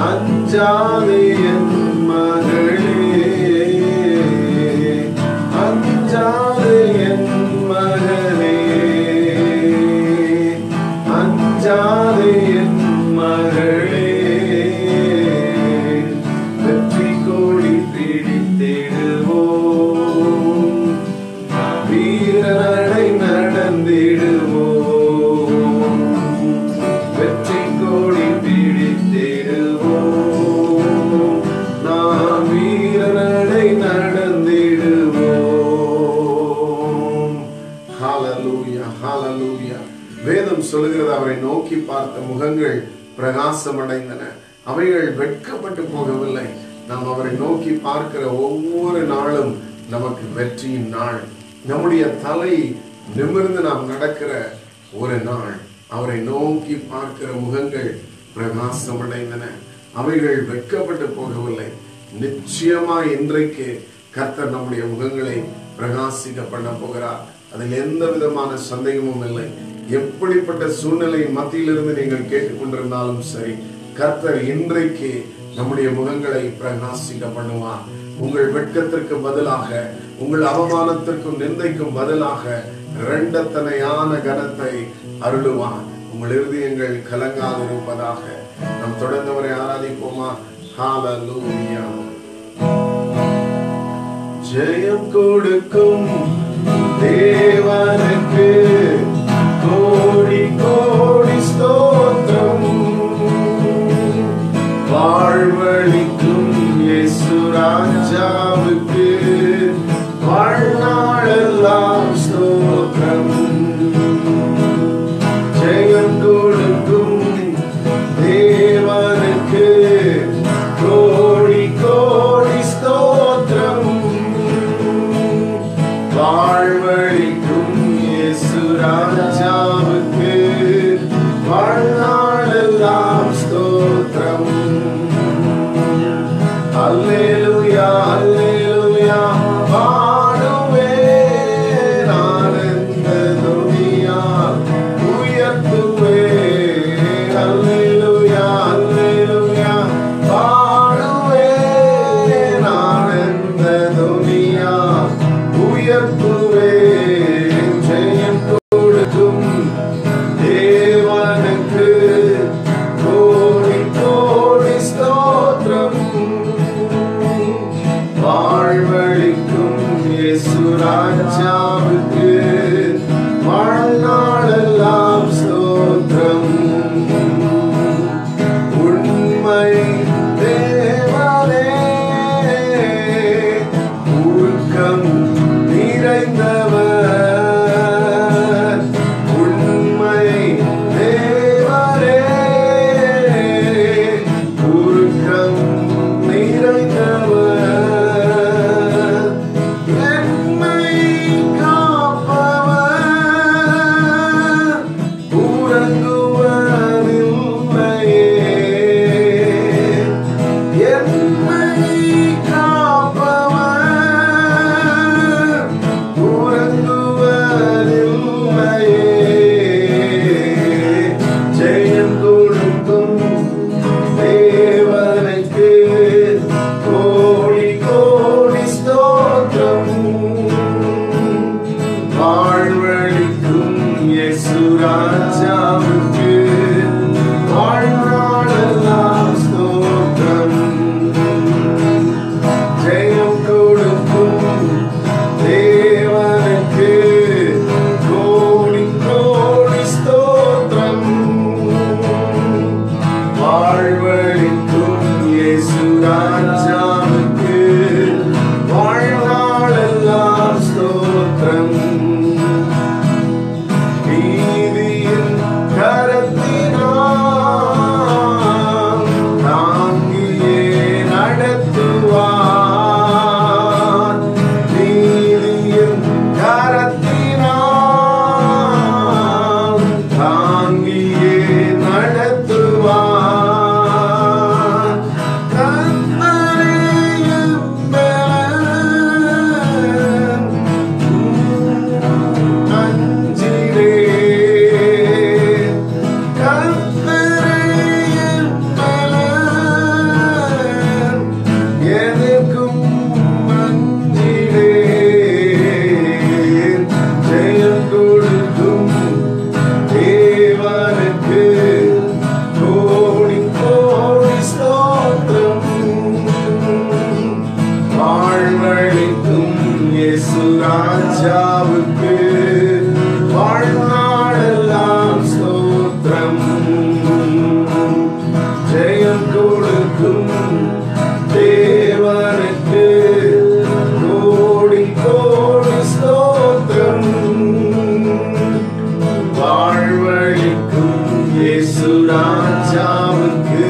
அஞ்சாதே என் மகளே அஞ்சாதே என் மகளே அஞ்சாதே என் மகளே வெற்றி கோடி பிடித்திடுவோம் வீரநடை நடந்திடுவோம் வெற்றி கோடி பிடித்திடுவோம் நாம் வீரநடை நடந்திடுவோம் ஹalleluya ஹalleluya வேதம் சொல்லுகிறது அவரை நோக்கி பார்த்த முகங்கள் பிரகாசம் அடைந்தன அவைகள் வெட்கப்பட்டு போகவில்லை நாம் அவரை நோக்கி பார்க்கிற ஒவ்வொரு நாளும் நமக்கு வெற்றியின் நாள் நம்முடைய தலை நிமிர்ந்து நாம் நடக்கிற ஒரு நாள் அவரை நோக்கி பார்க்கிற முகங்கள் பிரகாசம் அடைந்தன அவைகள் வெட்கப்பட்டு போகவில்லை நிச்சயமா இன்றைக்கு கர்த்தர் நம்முடைய முகங்களை பிரகாசிக்க பண்ண போகிறார் அதில் எந்த விதமான சந்தேகமும் இல்லை எப்படிப்பட்ட சூழ்நிலை மத்தியிலிருந்து நீங்கள் கேட்டுக்கொண்டிருந்தாலும் சரி கர்த்தர் இன்றைக்கு நம்முடைய முகங்களை பிரகாசிக்க பண்ணுவார் உங்கள் வெட்கத்திற்கு பதிலாக உங்கள் அவமானத்திற்கும் நிந்தைக்கும் பதிலாக இரண்டத்தனையான கனத்தை அருளுவார் உங்கள் இருதயங்கள் கலங்காதிருப்பதாக நாம் தொடர்ந்தவரை ஆராதிப்போமா ஹalleluya ஜெயம் கொடுக்கும் தேவனுக்கு கோடி கோடி ஸ்தோத்திரம் வாழ்வழிக்கும் இயேசு ராஜாவுக்கு வாழ்நாளெல்லாம் ஸ்தோத்திரம் ஜெயம் கொடுக்கும் தேவனுக்கு கோடி கோடி ஸ்தோத்திரம் வாழ்வழிக்கும் இயேசு ராஜாவுக்கு வாழ்நாளெல்லாம் ஸ்தோத்திரம் அல்லேலூயா அல்லேலூயா பாடுவேன் ஆனந்த துதியால் உயர்த்துவேன் அல்லேலூயா அல்லேலூயா பாடுவேன் ஆனந்த துதியால் உயர்த்துவேன் ஜெயம் கொடுக்கும் தேவனுக்கு கோடி கோடி ஸ்தோத்திரம் வாழ்வழிக்கும் இயேசு ராஜாவுக்கு வாழ்நாளெல்லாம் ஸ்தோத்திரம் உண்மை தேவனே ஊக்கம் நிறைந்தவர் உண்மை தேவரே ஊக்கம் நிறைந்தவர் என்னை காப்பவர் உறங்குவதில்லையே ராஜாவுக்கு வாழ்நாளெல்லாம் ஸ்தோத்திரம் ஜெயம் கொடுக்கும் தேவனுக்கு கோடி கோடி ஸ்தோத்திரம் வாழ்வழிக்கும் இயேசு ராஜாவுக்கு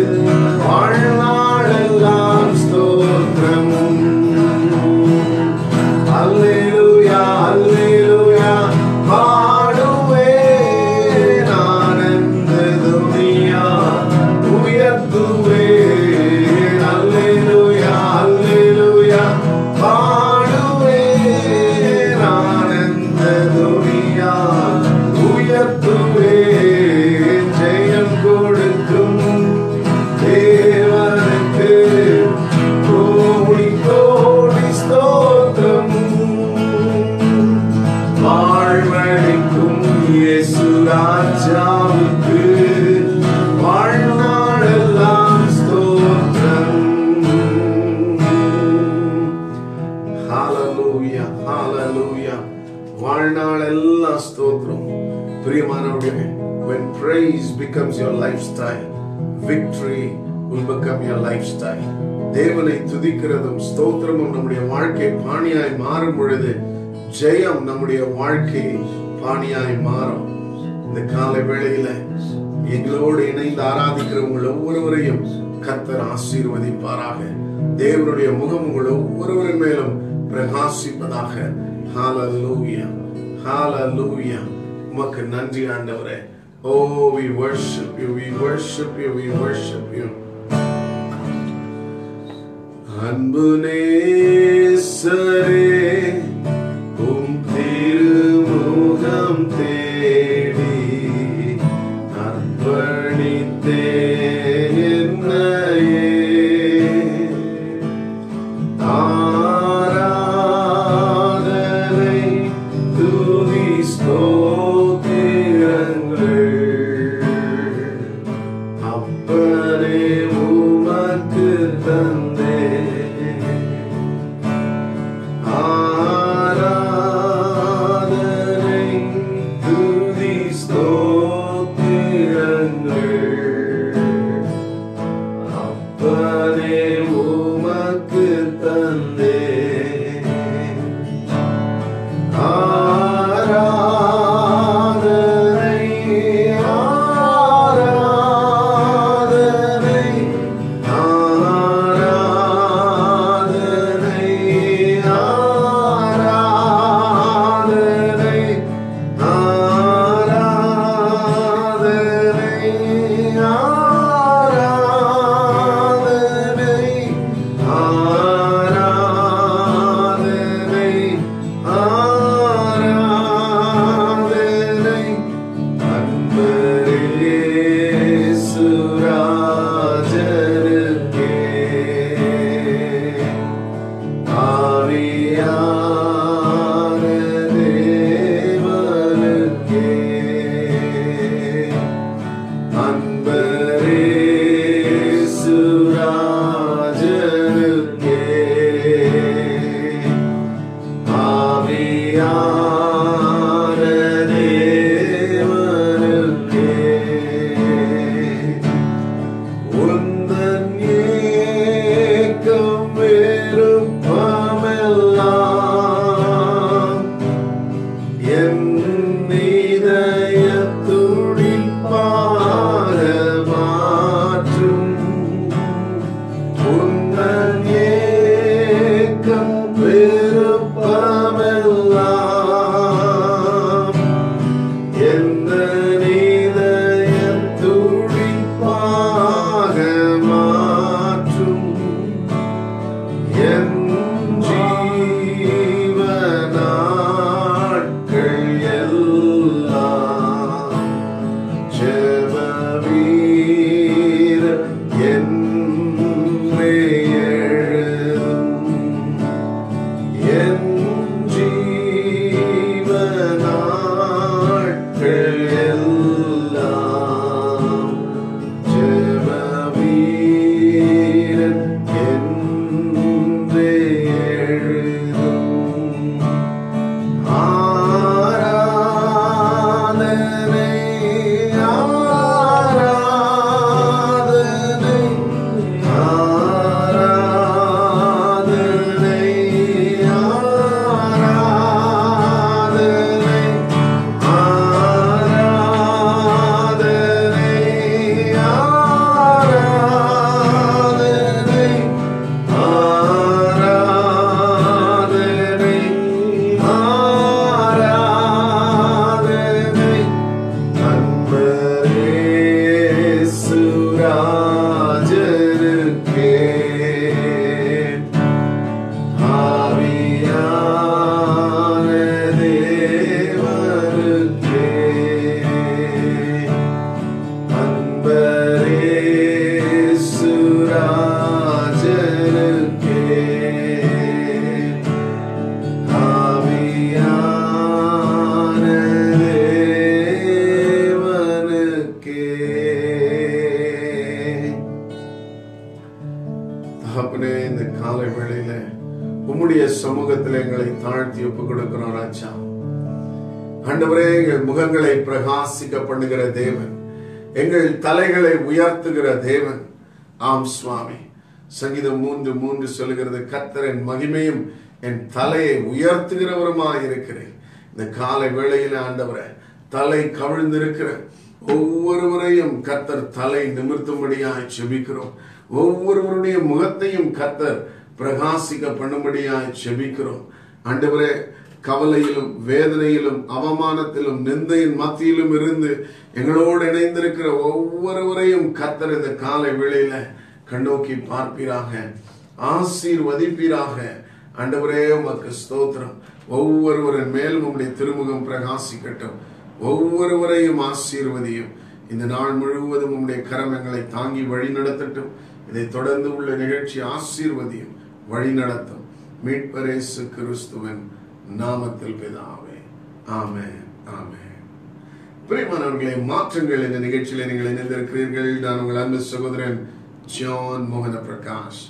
வாழ்நாளெல்லாம் ஸ்தோத்திரம் அல்லேலூயா அல்லேலூயா பாடுவேன் ஆனந்த துனியா உயர்த்துவேன் அல்லேலூயா அல்லேலூயா பாடுவேன் ஆனந்த துனியா உயர்த்துவேன் ஜெயம் கொடுக்கும் தேவனுக்கு கோடி கோடி ஸ்தோத்திரம் வாழ்வழிக்கும் இயேசு ராஜாவுக்கு வாழ்நாளெல்லாம் ஸ்தோத்திரம் ஹalleluya ஹalleluya வாழ்நாளெல்லாம் ஸ்தோத்திரம் பிரியமானவர்களே when praise becomes your lifestyle victory will become your lifestyle தேவனை துதிக்கிறதும் ஸ்தோத்திரமும் நம்முடைய வாழ்க்கை பாணியாய் மாறும் பொழுது ஜெயம் நம்முடைய வாழ்க்கை பாணியாய் மாறும் இந்த காலை வேளையில எங்களோடு இணைந்து ஆராதிக்கிற உங்கள் ஒவ்வொருவரையும் கர்த்தர் ஆசீர்வதிப்பாராக தேவனுடைய முகம் உங்கள் ஒவ்வொருவரின் மேலும் பிரகாசிப்பதாக ஹalleluya ஹalleluya உமக்கு நன்றி ஆண்டவரே ஓ we worship you we worship you we worship you அன்பு நேசரே உம் திருமுகம் தேடி அர்ப்பணித்தேன் என்னையே ஆராதனை துதி ஸ்தோத்திரங்கள் அப்பனே உமக்கு தந்தே ஆராதனை துதி ஸ்தோத்திரங்கள் அப்பனே உமக்கு தந்தே ஆராதனை ஆராதனை ஆராதனை ஆராதனை ஆராதனை ஆராதனை ஆராதனை ஆராதனை அன்பரே சுராஜருக்கே ஆவியான தேவனுக்கே அன்பரே சுராஜனுக்கே ஆவியான தேவனுக்கே உந்தன் ஏக்கம் விருப்பமெல்லாம் என் இதயத் துடிப்பாக மாற்றும் உந்தன் ஏக்கம் விருப்பமெல்லாம் எந்த இதயத் துடிப்பாக மாற்றும் என் ஜீவநாட்கள் எல்லாம் ஜெப வீர என்னை எழுதும் என் ஜீவநாட்கள் எல்லாம் ஜெப வீரன் என்றே எழுதும் தகப்பனே இந்த காலை வேளையில உம்முடைய சமூகத்தில் எங்களை தாழ்த்தி ஒப்புக் கொடுக்கிறோம் ராஜா ஆண்டவரே எங்கள் முகங்களை பிரகாசிக்க பண்ணுகிற தேவன் எங்கள் தலைகளை உயர்த்துகிற தேவன் ஆம் சுவாமி சங்கீதம் மூன்று மூன்று சொல்லுகிறது கர்த்தரின் மகிமையும் என் தலையை உயர்த்துகிறவருமாய் இருக்கிறேன் இந்த காலை வேளையில ஆண்டவரே தலை கவிழ்ந்திருக்கிற ஒவ்வொருவரையும் கர்த்தர் தலை நிமிர்த்தும்படியாய் செபிக்கிறோம் ஒவ்வொருவருடைய முகத்தையும் கர்த்தர் பிரகாசிக்க பண்ணும்படியாய் செபிக்கிறோம் ஆண்டவரே கவலையிலும் வேதனையிலும் அவமானத்திலும் நிந்தையின் மத்தியிலும் இருந்து எங்களோடு இணைந்திருக்கிற ஒவ்வொருவரையும் கர்த்தர் இந்த காலை வேளையில கண்ணோக்கி பார்ப்பீராக ஆசீர்வதிப்பீராக ஆண்டவரே உமக்கு ஸ்தோத்திரம் ஒவ்வொருவரின் மேலும் உம்முடைய திருமுகம் பிரகாசிக்கட்டும் ஒவ்வொருவரையும் ஆசீர்வதியும் இந்த நாள் முழுவதும் உம்முடைய கரம் எங்களை தாங்கி வழி நடத்தட்டும் இதை தொடர்ந்து உள்ள நிகழ்ச்சி ஆசீர்வதியும் வழி நடத்தும் மீட்பரேசு கிறிஸ்துவின் நாமத்தில் பிதாவே ஆமென் ஆமென் பிரியமானவர்களே மாற்றங்கள் இந்த நிகழ்ச்சியில நீங்கள் இணைந்திருக்கிறீர்கள் நான் உங்கள் அன்பு சகோதரன் ஜான் மோகன பிரகாஷ்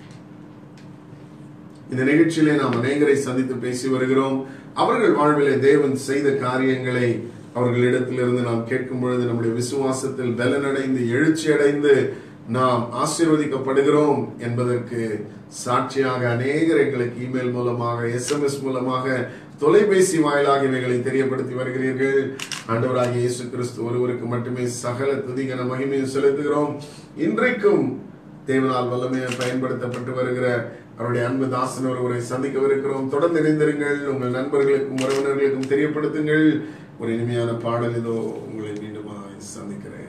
இந்த நிகழ்ச்சியிலே நாம் அநேகரை சந்தித்து பேசி வருகிறோம் அவர்கள் வாழ்விலே தேவன் செய்த காரியங்களை அவர்களிடத்திலிருந்து நாம் கேட்கும் பொழுது நம்முடைய விசுவாசத்தில் பலனடைந்து எழுச்சி அடைந்து நாம் ஆசீர்வதிக்கப்படுகிறோம் என்பதற்கு சாட்சியாக அநேகர் எங்களுக்கு இமெயில் மூலமாக எஸ்எம்எஸ் மூலமாக தொலைபேசி வாயிலாக இவைகளை தெரியப்படுத்தி வருகிறீர்கள் ஆண்டவராகிய இயேசு கிறிஸ்து ஒருவருக்கு மட்டுமே சகல துதிகன மகிமையும் செலுத்துகிறோம் இன்றைக்கும் தேவனால் வல்லமையை பயன்படுத்தப்பட்டு வருகிற அவருடைய அன்பு தாசன் ஒருவரை சந்திக்கவிருக்கிறோம் தொடர்ந்து இணைந்திருங்கள் உங்கள் நண்பர்களுக்கும் உறவினர்களுக்கும் தெரியப்படுத்துங்கள் ஒரு இனிமையான பாடல் இதோ உங்களை மீண்டுமாய் சந்திக்கிறேன்